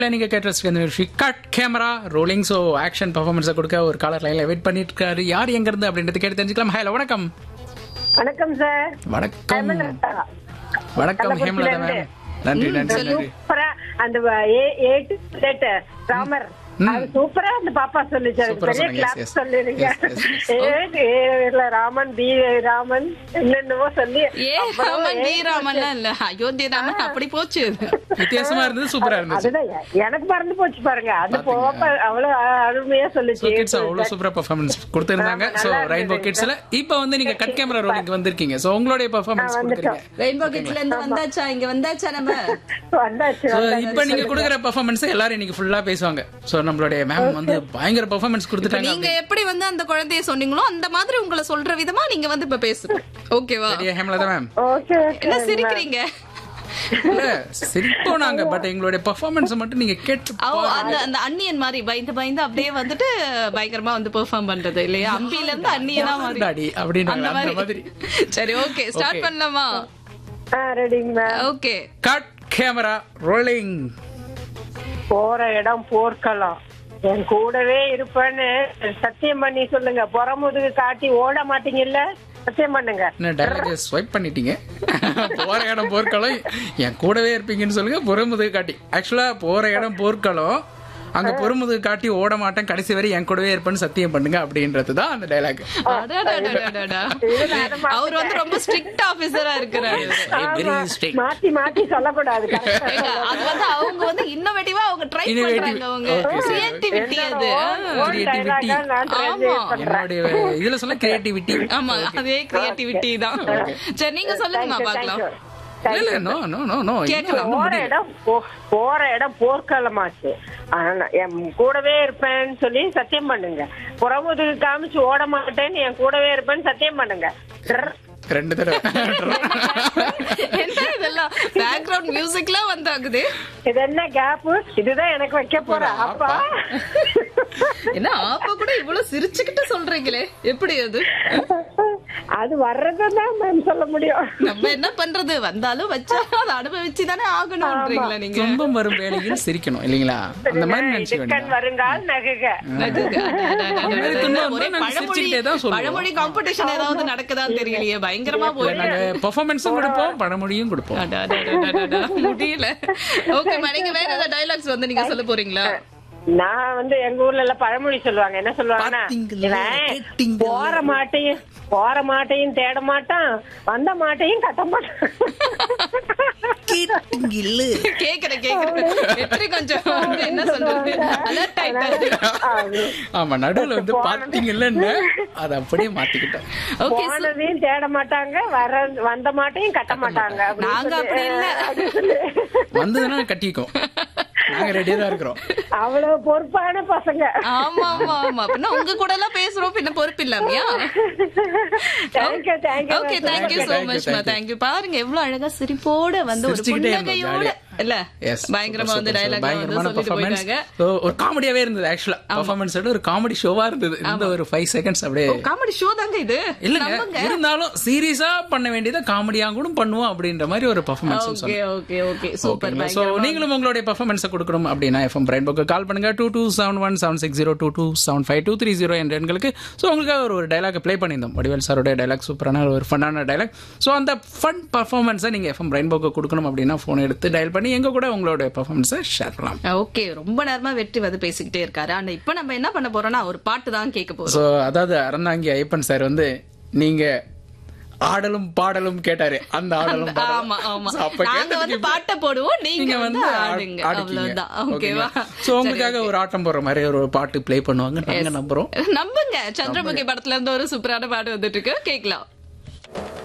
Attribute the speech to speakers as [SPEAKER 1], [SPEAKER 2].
[SPEAKER 1] நீங்க கேட்ட இந்த நிகழ்ச்சி cut camera rolling so action பர்ஃபார்மன்ஸை கொடுக்க ஒரு காலர் லைன்ல வெயிட் பண்ணிட்டு இருக்காரு யார் எங்க இருந்து அப்படின்றது கேட்டு தெரிஞ்சுக்கலாம் ஹலோ வணக்கம்
[SPEAKER 2] வணக்கம் சார்
[SPEAKER 1] வணக்கம்
[SPEAKER 2] ஹேமலதா.
[SPEAKER 1] வணக்கம் ஹேமலதா
[SPEAKER 2] கள்ளக்குறிச்சியில
[SPEAKER 1] மேம் நன்றி நன்றி நன்றி
[SPEAKER 2] சூப்பரா அந்த வ- ஏ- ஏ to Z, ராமர் அது சூப்பரா அந்த பாப்பா சொல்லுச்சு அதுக்கு
[SPEAKER 1] சூப்பரா
[SPEAKER 2] பெரிய
[SPEAKER 1] சொன்னீங்க.
[SPEAKER 2] Clap
[SPEAKER 1] Yes, yes.
[SPEAKER 2] சொல்லிருங்க
[SPEAKER 1] Yes, yes, yes.
[SPEAKER 2] ஏ ஏல ராமன் பி ராமன் என்னென்னவோ சொல்லி
[SPEAKER 3] ஏ
[SPEAKER 2] அப்புறம்
[SPEAKER 3] ராமன்
[SPEAKER 2] ஏ
[SPEAKER 3] டி ராமன்லாம் இல்ல அயோத்தி ராமன் அப்படி போச்சு
[SPEAKER 1] வித்தியாசமா இருந்தது சூப்பரா இருந்துச்சு
[SPEAKER 2] அதுதான் எ- எனக்கு மறந்து போச்சு பாருங்க அது போப்ப அவ்வளவு அ- அருமையா
[SPEAKER 1] ஸோ
[SPEAKER 2] சொல்லுச்சு
[SPEAKER 1] கிட்ஸ் அவ்வளோ சூப்பரா பர்ஃபார்மன்ஸ் கொடுத்துருந்தாங்க
[SPEAKER 2] ஆமா,
[SPEAKER 1] ஸோ
[SPEAKER 2] நல்லா
[SPEAKER 1] ரெயின்போ
[SPEAKER 2] இருந்தது.
[SPEAKER 1] கிட்ஸ்ல இப்போ வந்து நீங்க கட் கேமரா ரோலிங் வந்திருக்கீங்க ஸோ உங்களுடைய பர்ஃபார்மன்ஸ் கொடுக்குறீங்க
[SPEAKER 3] ரெயின்போ கிட்ஸ்ல இருந்து வந்தாச்சா இங்க வந்தாச்சா நம்ம
[SPEAKER 2] வந்தாச்சு
[SPEAKER 1] ஸோ
[SPEAKER 2] வந்தாச்சு.
[SPEAKER 1] இப்போ நீங்க கொடுக்குற பர்ஃபார்மன்ஸ் எல்லாரும் இன்னைக்கு ஃபுல்லா பேசுவாங்க ஸோ நம்மளுடைய மேம் வந்து பயங்கர பர்ஃபார்மன்ஸ்
[SPEAKER 3] இப்ப
[SPEAKER 1] கொடுத்துட்டாங்க
[SPEAKER 3] நீங்க எப்படி வந்து அந்த குழந்தைய சொன்னீங்களோ அந்த மாதிரி உங்களை சொல்ற விதமா நீங்க வந்து இப்ப பேசுங்க ஓகேவா
[SPEAKER 1] அப்படியே ஹேமலதா மேம்
[SPEAKER 2] ஓகே ஓகே
[SPEAKER 3] என்ன சிரிக்கிறீங்க
[SPEAKER 1] இல்ல சிரிப்போம் நாங்க பட் எங்களுடைய பர்ஃபார்மன்ஸ் மட்டும் நீங்க கேட்டு
[SPEAKER 3] ஓ அந்த அந்த அன்னியன் மாதிரி பயந்து பயந்து அப்படியே வந்துட்டு பயங்கரமா வந்து பெர்ஃபார்ம் பண்றது இல்லையா அம்பில இருந்து அன்னியனா மாதிரி
[SPEAKER 1] டாடி அப்படின்னு
[SPEAKER 3] அந்த
[SPEAKER 1] அந்த மாதிரி
[SPEAKER 3] மாதிரி சரி ஓகே ஸ்டார்ட்
[SPEAKER 1] Okay.
[SPEAKER 3] பண்ணலாமா
[SPEAKER 2] ஆ ரெடிங்க ma'am
[SPEAKER 3] okay
[SPEAKER 1] cut camera rolling
[SPEAKER 2] போற இடம் போர்க்கலாம் என் கூடவே இருப்பேன்னு சத்தியம் பண்ணி சொல்லுங்க புறமுதுகு காட்டி ஓட மாட்டீங்கல்ல சத்தியம் பண்ணுங்க
[SPEAKER 1] என்ன டைலாக் ஸ்வைப் பண்ணிட்டீங்க போற இடம் போர்க்களம் என் கூடவே இருப்பீங்கன்னு சொல்லுங்க பொறுமுதுகு காட்டி ஆக்சுவலா போற இடம் போர்க்களம் அங்க பொறுமுதுகு காட்டி ஓட மாட்டேன் கடைசி வரை என் கூடவே இருப்பேன்னு சத்தியம் பண்ணுங்க அப்படின்றது தான் அந்த டைலாக்
[SPEAKER 3] அடடடடடடா. அவர் வந்து ரொம்ப ஸ்ட்ரிக்ட் ஆபீசரா இருக்கிறாரு
[SPEAKER 1] வெரி
[SPEAKER 2] ஆமா,
[SPEAKER 1] ஸ்ட்ரிக்ட்
[SPEAKER 2] மாத்தி மாத்தி சொல்லக்கூடாது correct ஆ
[SPEAKER 3] ஏங்க, அது வந்து அவங்க வந்து இன்னோவேட்டிவா அவங்க ட்ரை
[SPEAKER 1] Innovative.
[SPEAKER 3] பண்றாங்க அவங்க
[SPEAKER 1] Okay, sir.
[SPEAKER 3] கிரியேட்டிவிட்டி அது
[SPEAKER 2] own
[SPEAKER 1] Creativity.
[SPEAKER 2] dialogue ஆ நான்
[SPEAKER 3] ஆமா.
[SPEAKER 2] translate பண்றேன்.
[SPEAKER 1] என்னுடைய இதுல சொல்ல கிரியேட்டிவிட்டி
[SPEAKER 3] ஆமா அதே கிரியேட்டிவிட்டி தான் சரி நீங்க சொல்லுங்கம்மா
[SPEAKER 2] Thank you,
[SPEAKER 3] பாக்கலாம்
[SPEAKER 2] thank you.
[SPEAKER 1] இல்ல நோ நோ நோ நோ
[SPEAKER 3] கேட்கலாம்.
[SPEAKER 2] போற இடம் போ- போற இடம் போர்க்களமாச்சு ஆனா என் கூடவே இருப்பேன்னு சொல்லி சத்தியம் பண்ணுங்க புறமுதுகு காமிச்சு ஓட மாட்டேன்னு என் கூடவே இருப்பேன்னு சத்தியம் பண்ணுங்க ட்ர்.
[SPEAKER 1] ரெண்டு தடவை
[SPEAKER 3] என்ன இதெல்லாம் பேக்ரவுண்ட் மியூசிக்லாம் வந்தாகுது
[SPEAKER 2] இது என்ன கேப் இதுதான் எனக்கு வைக்க போற அப்பா
[SPEAKER 3] என்ன ஆப்பா கூட இவ்வளவு சிரிச்சுக்கிட்டு சொல்றீங்களே எப்படி அது
[SPEAKER 2] அது வர்றதுதான் மேம் சொல்ல முடியும்
[SPEAKER 3] நம்ம என்ன பண்றது வந்தாலும் வச்சாலும் அதை அனுபவிச்சு தானே ஆகணும்ன்றீங்களா நீங்க
[SPEAKER 1] துன்பம் வரும் வேலையில் சிரிக்கணும் இல்லைங்களா அந்த மாதிரி நினைச்சுக்க
[SPEAKER 2] இதுக்கண்
[SPEAKER 1] வேண்டாம்
[SPEAKER 2] வருங்கால் நகுக
[SPEAKER 3] நகுங்க.
[SPEAKER 1] அந்த மாதிரி துன்பம்
[SPEAKER 3] ஒரே
[SPEAKER 1] வந்தா நாங்க
[SPEAKER 3] பழமொழி
[SPEAKER 1] சிரிச்சுக்கிட்டே தான் சொல்லுவோம்.
[SPEAKER 3] பழமொழி காம்படிஷன் ஏதாவது நடக்குதான்னு தெரியலையே பயங்கரமா
[SPEAKER 1] இல்ல,
[SPEAKER 3] போயிட்டு
[SPEAKER 1] நாங்க பெர்ஃபார்மன்ஸும் கொடுப்போம் பழமொழியும் கொடுப்போம்
[SPEAKER 3] அடா, அடா, அடா, அடா, அடா. முடியல ஓகே நீங்க வேற ஏதாவது டைலாக்ஸ் வந்து நீங்க சொல்ல போறீங்களா
[SPEAKER 2] நான் வந்து எங்க ஊர்ல எல்லாம் பழமொழி சொல்லுவாங்க என்ன சொல்லுவாங்கன்னா
[SPEAKER 1] பாத்தீங்களா,
[SPEAKER 2] இவன்
[SPEAKER 1] கேட்டீங்களா?
[SPEAKER 2] போற மாட்டையும் போற மாட்டையும் தேட மாட்டான் வந்த மாட்டையும் கட்ட மாட்டான்
[SPEAKER 3] கேக்குறேன் கேக்குறேன் வெற்றி கொஞ்சம் வந்து என்ன சொல்றது அலர்ட் ஆயிட்டாரு
[SPEAKER 2] அது.
[SPEAKER 1] ஆமா நடுவுல வந்து பாத்தீங்கல்ல அதை அப்படியே மாத்திக்கிட்டோம்
[SPEAKER 3] ஓகே
[SPEAKER 2] போனதையும் தேட மாட்டாங்க வர வந்த மாட்டையும் கட்ட மாட்டாங்க அப்படின்னு
[SPEAKER 3] நாங்க
[SPEAKER 2] சொல்லி-
[SPEAKER 3] அப்படி இல்ல.
[SPEAKER 2] அப்படி சொல்லி.
[SPEAKER 1] வந்ததுன்னா கட்டிக்கும் நாங்க ரெடியா தான் இருக்கிறோம்
[SPEAKER 2] அவ்வளவு பொறுப்பான பசங்க
[SPEAKER 3] ஆமா ஆமா ஆமா பின்ன உங்க கூட எல்லாம் பேசுறோம் பின்ன பொறுப்பு இல்லாமையா
[SPEAKER 2] thank you thank you
[SPEAKER 3] okay thank you so
[SPEAKER 1] Thank you,
[SPEAKER 3] much
[SPEAKER 1] thank you.
[SPEAKER 3] Thank you பாருங்க எவ்வளவு அழகா சிரிப்போட வந்து ஒரு
[SPEAKER 1] சிரிச்சுக்கிட்டே இருந்தோம்,
[SPEAKER 3] புன்னகையோட
[SPEAKER 1] jolly-ஆ.
[SPEAKER 3] இல்ல
[SPEAKER 1] Yes,
[SPEAKER 3] பயங்கரமா
[SPEAKER 1] super,
[SPEAKER 3] வந்து
[SPEAKER 1] super,
[SPEAKER 3] டைலாக் வந்து
[SPEAKER 1] பயங்கரமான
[SPEAKER 3] சொல்லிட்டு
[SPEAKER 1] performance.
[SPEAKER 3] போயிட்டாங்க
[SPEAKER 1] So, ஒரு காமெடியாவே இருந்தது ஆக்சுவலா பர்ஃபார்மன்ஸ் ஒரு காமெடி ஷோவா இருந்தது இந்த ஒரு ஃபைவ் செகண்ட்ஸ் அப்படியே
[SPEAKER 3] காமெடி ஷோ தாங்க இது
[SPEAKER 1] இல்லங்க
[SPEAKER 3] நம்புங்க
[SPEAKER 1] இருந்தாலும் சீரியஸா பண்ண வேண்டியதை காமெடியா கூட பண்ணுவோம் அப்படின்ற மாதிரி ஒரு performance
[SPEAKER 3] okay okay okay super
[SPEAKER 1] so நீங்களும் உங்களுடைய பர்ஃபார்மன்ஸ் கொடுக்கணும் அப்படின்னா எஃப்எம் பிரைன் புக்கு கால் பண்ணுங்க two two seven one seven six zero two two seven five two three zero என்ற எண்களுக்கு ஸோ உங்களுக்காக ஒரு ஒரு டைலாக் ப்ளே பண்ணியிருந்தோம் வடிவேல் சாரோட டைலாக் சூப்பரான ஒரு ஃபன்னான டைலாக் ஸோ அந்த ஃபன் பர்ஃபார்மன்ஸை நீங்கள் எஃப்எம் பிரைன் புக்கு கொடுக்கணும் அப்படின்னா ஃபோன் எடுத்து டயல் பண்ணி எங்க கூட உங்களோட பர்ஃபார்மன்ஸை ஷேர் பண்ணலாம்
[SPEAKER 3] ஓகே ரொம்ப நேரமா வெற்றி வந்து பேசிக்கிட்டே இருக்காரு ஆனா இப்ப நம்ம என்ன பண்ண போறோம்னா ஒரு பாட்டு தான் கேட்க போறோம்
[SPEAKER 1] ஸோ அதாவது அறந்தாங்கி ஐயப்பன் சார் வந்து நீங்க ஆடலும் பாடலும் கேட்டாரு அந்த ஆடலும் பாடலும்.
[SPEAKER 3] ஆமா ஆமா
[SPEAKER 1] So, அப்ப
[SPEAKER 3] நாங்க
[SPEAKER 1] கேட்டதுக்கு
[SPEAKER 3] வந்து
[SPEAKER 1] இப்ப-
[SPEAKER 3] பாட்டை போடுவோம் நீங்க
[SPEAKER 1] நீங்க
[SPEAKER 3] வந்து
[SPEAKER 1] வந்து
[SPEAKER 3] ஆடுங்க
[SPEAKER 1] ஆடிக்கீங்க
[SPEAKER 3] அவ்வளவுதான் ஓகேவா
[SPEAKER 1] சோ உங்களுக்காக ஒரு ஆட்டம் போடுற மாதிரி ஒரு பாட்டு ப்ளே பண்ணுவாங்க நாங்க நம்புறோம்
[SPEAKER 3] நம்புங்க சந்திரமுகி படத்துல இருந்து ஒரு சூப்பரான பாட்டு வந்துட்டு இருக்கு கேக்கலாம்